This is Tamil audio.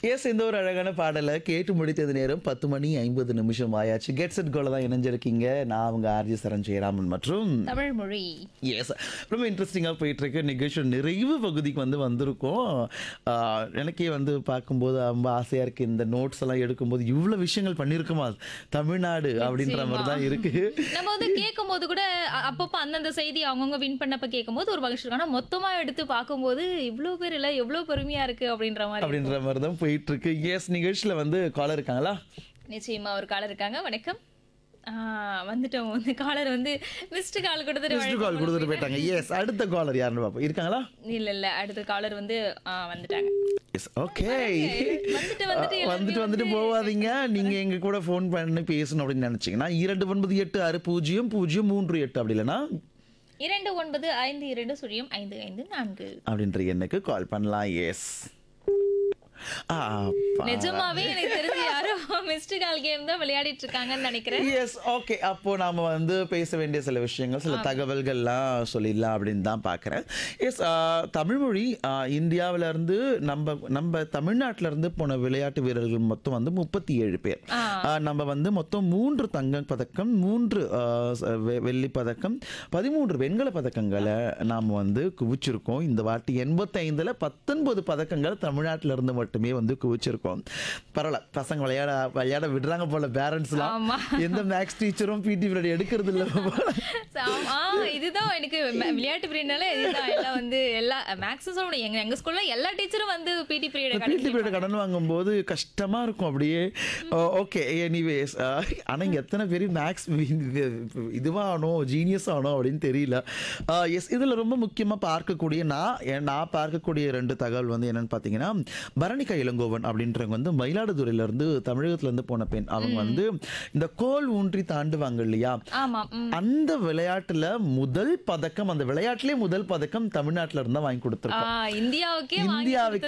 எஸ் இந்த ஒரு அழகான பாடலை கேட்டு முடித்தது நேரம் பத்து மணி ஐம்பது நிமிஷம் ஆயாச்சு கெட்ஸ் இட் கோல தான் இணைஞ்சிருக்கீங்க நான் அவங்க ஆர்ஜி சரண் ஜெயராமன் மற்றும் தமிழ் மொழி எஸ் ரொம்ப இன்ட்ரெஸ்டிங்காக போயிட்டு இருக்கு நிகழ்ச்சி நிறைவு பகுதிக்கு வந்து வந்திருக்கோம் ஆஹ், எனக்கே வந்து பார்க்கும்போது ரொம்ப ஆசையாக இருக்குது இந்த நோட்ஸ் எல்லாம் எடுக்கும்போது இவ்வளோ விஷயங்கள் பண்ணியிருக்குமா தமிழ்நாடு அப்படின்ற மாதிரி தான் இருக்கு நம்ம வந்து கேட்கும் போது கூட அ- அப்பப்போ அந்தந்த செய்தி அவங்கவுங்க வின் பண்ணப்ப கேட்கும்போது ஒரு மகிழ்ச்சி இருக்கும் ஆனா மொத்தமா எடுத்து பார்க்கும்போது இவ்ளோ பேர் இல்ல எவ்வளவு பெருமையா இருக்கு அப்படின்ற மாதிரி அப்படின்ற மாதிரி தான் போயிட்டு இருக்கு எஸ் நிகழ்ச்சியில் வந்து காலர் இருக்காங்களா நிச்சயமா ஒரு காலர் இருக்காங்க வணக்கம் ஆ, வந்துட்டோம் வந்து காலர் வந்து மிஸ்டு கால் கொடுத்துட்டு மிஸ்டு கால் கொடுத்துட்டு போயிட்டாங்க எஸ் அடுத்த காலர் யாருன்னு பார்ப்போம் இருக்காங்களா இல்ல இல்ல அடுத்த காலர் வந்து ஆ, வந்துட்டாங்க எஸ் ஓகே வந்துட்டு வந்துட்டு எல்லாருமே வந்துட்டு வந்துட்டு போவாதீங்க நீங்க எங்க கூட ஃபோன் பண்ணி பேசணும் அப்படின்னு நினைச்சீங்கன்னா இரண்டு ஒன்பது எட்டு ஆறு பூஜ்ஜியம் பூஜ்ஜியம் மூன்று எட்டு அப்படி இல்லைன்னா இரண்டு ஒன்பது ஐந்து இரண்டு சுழியம் ஐந்து ஐந்து நான்கு அப்படின்ற எண்ணுக்கு கால் பண்ணலாம் எஸ் நிஜமாவே எனக்கு தெரிஞ்சு யாரோ மிஸ்டு கால் கேம் தான் விளையாடிட்டு இருக்காங்கன்னு நினைக்கிறேன் எஸ் ஓகே அப்போ நாம வந்து பேச வேண்டிய சில விஷயங்கள் சில தகவல்கள்லாம் சொல்லிடலாம் அப்படின்னு தான் பார்க்குறேன் எஸ் தமிழ்மொழி ஆஹ், இந்தியாவுல இருந்து நம்ம நம்ம தமிழ்நாட்டுல இருந்து போன விளையாட்டு வீரர்கள் மொத்தம் வந்து முப்பத்தி ஏழு பேர் ஆஹ், நம்ம வந்து மொத்தம் மூன்று தங்க பதக்கம் மூன்று ஆஹ், ச- வெ- வெள்ளி பதக்கம் பதிமூன்று வெண்கல பதக்கங்களை நாம் வந்து குவிச்சிருக்கோம் இந்த வாட்டி எண்பத்தைந்தில் பத்தொன்பது பதக்கங்கள் தமிழ்நாட்டில இருந்து மட்டுமே வந்து குவிச்சிருக்கோம் பரவாயில்ல பசங்க விளையாட விளையாட விடுறாங்க போல பேரண்ட்ஸ்லாம் ஆமா. எந்த மேக்ஸ் டீச்சரும் பிடி பீரியட் எடுக்கிறது இல்லை போல ஆமா இதுதான் எனக்கு ம- விளையாட்டு பீரியட்னால இதுதான் எல்லாம் வந்து எல்லா மேக்ஸும் சொல்ல முடியும் எங்க எங்க ஸ்கூல்ல எல்லா டீச்சரும் வந்து பிடி பீரியட் பிடி பீரியட் கடன் வாங்கும்போது கஷ்டமா இருக்கும் அப்படியே ஓகே எனிவேஸ் ஆனா இங்க எத்தனை பேர் மேக்ஸ் இதுவா ஆனோம் ஜீனியஸ் ஆனோம் அப்படின்னு தெரியல எஸ் இதுல ரொம்ப முக்கியமா பார்க்கக்கூடிய நான் எ- நான் பார்க்கக்கூடிய ரெண்டு தகவல் வந்து என்னன்னு பார்த்தீங்கன்னா பரணிகா இளங்கோவன் அப்படின்றவங்க வந்து மயிலாடுதுறையில இருந்து தமிழகத்துல இருந்து போன பெண் அவங்க வந்து இந்த கோல் ஊன்றி தாண்டுவாங்க இல்லையா ஆமா ம். அந்த விளையாட்டுல முதல் பதக்கம் அந்த விளையாட்டுலயே முதல் பதக்கம் தமிழ்நாட்டுல இருந்தா வாங்கி கொடுத்துருக்கோம் ஆ, இந்தியாவுக்கே வாங்கி இந்தியாவுக்கே